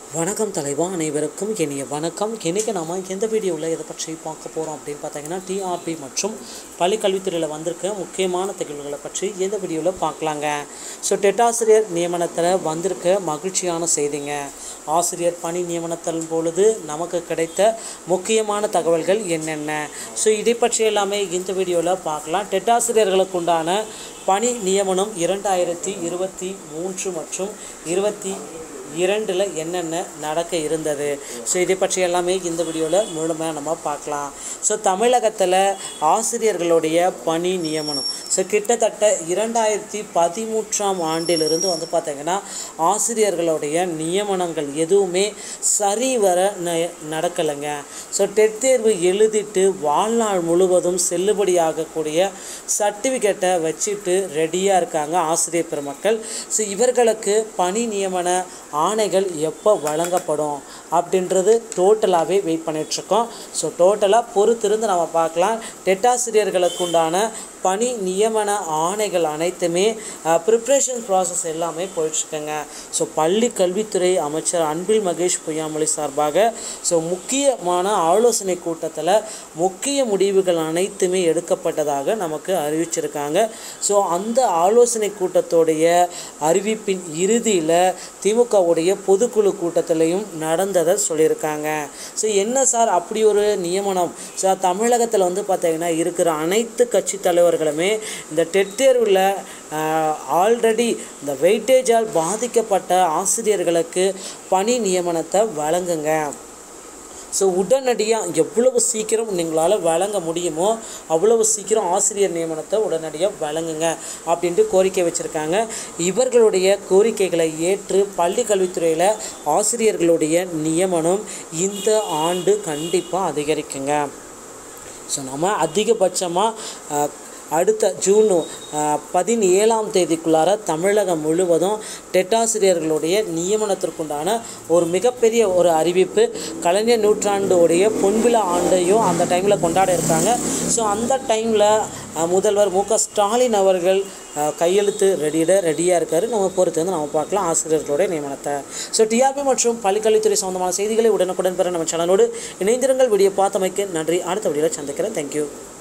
வணக்கம் தலைவா அனைவருக்கும் இனிய வணக்கம் இன்றைக்கி நாம் எந்த வீடியோவில் இதை பற்றி பார்க்க போகிறோம் அப்படின்னு பார்த்தீங்கன்னா டிஆர்பி மற்றும் பள்ளி கல்வித்துறையில் வந்திருக்க முக்கியமான தகவல்களை பற்றி எந்த வீடியோவில் பார்க்கலாங்க ஸோ டெட்டாசிரியர் நியமனத்தில் வந்திருக்க மகிழ்ச்சியான செய்திங்க ஆசிரியர் பணி நியமனத்தின் பொழுது நமக்கு கிடைத்த முக்கியமான தகவல்கள் என்னென்ன ஸோ இதை பற்றி எல்லாமே இந்த வீடியோவில் பார்க்கலாம் டெட்டாசிரியர்களுக்கு உண்டான பணி நியமனம் இரண்டாயிரத்தி இருபத்தி மூன்று மற்றும் இருபத்தி இரண்டில் என்னென்ன நடக்க இருந்தது ஸோ இதை பற்றி எல்லாமே இந்த வீடியோவில் முழுமையாக நம்ம பார்க்கலாம் ஸோ தமிழகத்தில் ஆசிரியர்களுடைய பணி நியமனம் ஸோ கிட்டத்தட்ட இரண்டாயிரத்தி பதிமூன்றாம் ஆண்டிலிருந்து வந்து பார்த்திங்கன்னா ஆசிரியர்களுடைய நியமனங்கள் எதுவுமே சரிவர ந நடக்கலைங்க ஸோ டெட் தேர்வு எழுதிட்டு வாழ்நாள் முழுவதும் செல்லுபடியாகக்கூடிய சர்டிஃபிகேட்டை வச்சுட்டு ரெடியாக இருக்காங்க ஆசிரியர் பெருமக்கள் ஸோ இவர்களுக்கு பணி நியமன ஆணைகள் எப்போ வழங்கப்படும் அப்படின்றது டோட்டலாகவே வெயிட் பண்ணிகிட்ருக்கோம் ஸோ டோட்டலாக பொறுத்திருந்து நம்ம பார்க்கலாம் டெட்டாசிரியர்களுக்கு உண்டான பணி நியமன ஆணைகள் அனைத்துமே ப்ரிப்ரேஷன் ப்ராசஸ் எல்லாமே போயிட்டுருக்குங்க ஸோ பள்ளி கல்வித்துறை அமைச்சர் அன்பில் மகேஷ் பொய்யாமொழி சார்பாக ஸோ முக்கியமான ஆலோசனை கூட்டத்தில் முக்கிய முடிவுகள் அனைத்துமே எடுக்கப்பட்டதாக நமக்கு அறிவிச்சிருக்காங்க ஸோ அந்த ஆலோசனை கூட்டத்தோடைய அறிவிப்பின் இறுதியில் திமுகவுடைய பொதுக்குழு கூட்டத்திலையும் நடந்ததை சொல்லியிருக்காங்க ஸோ என்ன சார் அப்படி ஒரு நியமனம் ஸோ தமிழகத்தில் வந்து பார்த்திங்கன்னா இருக்கிற அனைத்து கட்சி தலைவர்களுமே இந்த டெட் தேர்வில் ஆல்ரெடி இந்த வெயிட்டேஜால் பாதிக்கப்பட்ட ஆசிரியர்களுக்கு பணி நியமனத்தை வழங்குங்க ஸோ உடனடியாக எவ்வளவு சீக்கிரம் நீங்களால் வழங்க முடியுமோ அவ்வளவு சீக்கிரம் ஆசிரியர் நியமனத்தை உடனடியாக வழங்குங்க அப்படின்ட்டு கோரிக்கை வச்சுருக்காங்க இவர்களுடைய கோரிக்கைகளை ஏற்று பள்ளி கல்வித்துறையில் ஆசிரியர்களுடைய நியமனம் இந்த ஆண்டு கண்டிப்பாக அதிகரிக்குங்க ஸோ நம்ம அதிகபட்சமாக அடுத்த ஜூன் பதினேழாம் தேதிக்குள்ளார தமிழகம் முழுவதும் டெட்டாசிரியர்களுடைய நியமனத்திற்குண்டான ஒரு மிகப்பெரிய ஒரு அறிவிப்பு கலைஞர் நூற்றாண்டுடைய பொன்விழா ஆண்டையும் அந்த டைமில் கொண்டாட இருக்காங்க ஸோ அந்த டைமில் முதல்வர் மு க ஸ்டாலின் அவர்கள் கையெழுத்து ரெடியிட ரெடியாக இருக்கார் நம்ம பொறுத்து வந்து நம்ம பார்க்கலாம் ஆசிரியர்களுடைய நியமனத்தை ஸோ டிஆர்பி மற்றும் பள்ளிக்கல்வித்துறை சம்பந்தமான செய்திகளை உடனுக்குடன் பெற நம்ம சேனலோடு இணைந்திருங்கள் வீடியோ பார்த்தமைக்கு நன்றி அடுத்த வீடியோவில் சந்திக்கிறேன் தேங்க்யூ